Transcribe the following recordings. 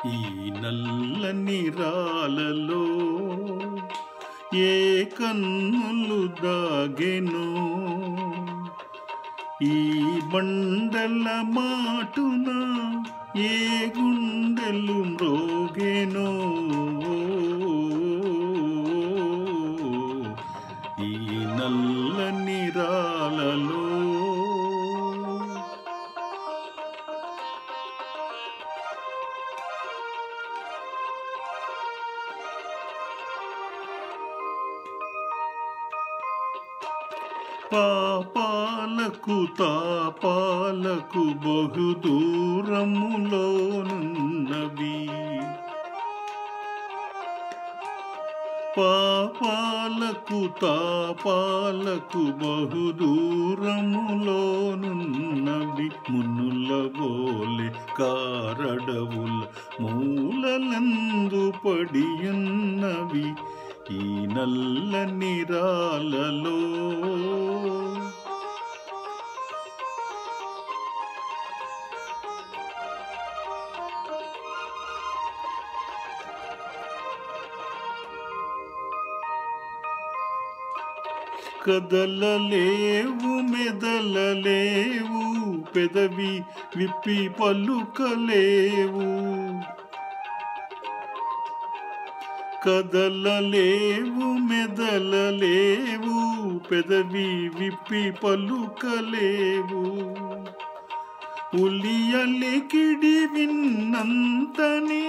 ఈ నల్లని రాలలో ఏ కన్నులు దాగెను ఈ బండల మాటున ఏ గుండెలు మ్రోగెనో ఈ నల్లని రాలలో పాపాలకు తాపాలకు బహుదూరములోనున్నవి పాపాలకు తాపాలకు బహుదూరములోనున్నవి మునుల బోలె కారడవుల మూలలందు పడియున్నవి ఈ నల్లని రాలలో కదలలేవు మెదలలేవు పెదవి విప్పి పలుకలేవు కదలలేవు మెదలలేవు పెదవి విప్పి పలుకలేవు ఉలియలికిడి విన్నంతనే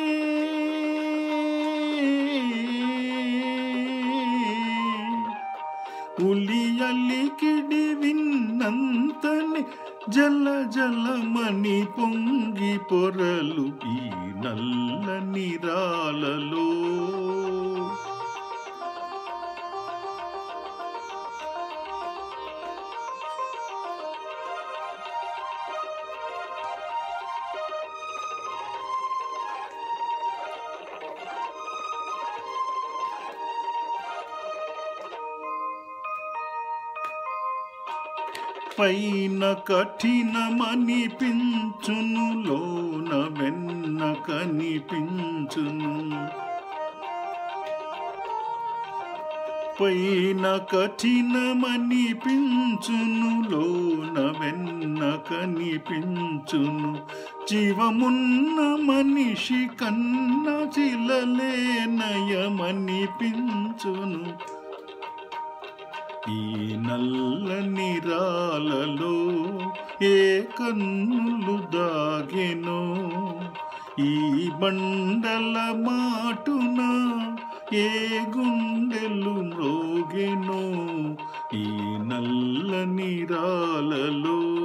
ఉలియలికిడి విన్నంతనే జల జలమని పొంగి పొరలు ఈ నల్లని రాలలో పైన కఠినమనిపించును లోన వెన్న కనిపించును పైన కఠినమనిపించును లోన వెన్న కనిపించును జీవమున్న మనిషి కన్న చిలలే నయమనిపించును ఈ నల్లని రాలలో ఏ కన్నులు దాగెనో ఈ బండల మాటున ఏ గుండెలు మ్రోగెనో ఈ నల్లని రాలలో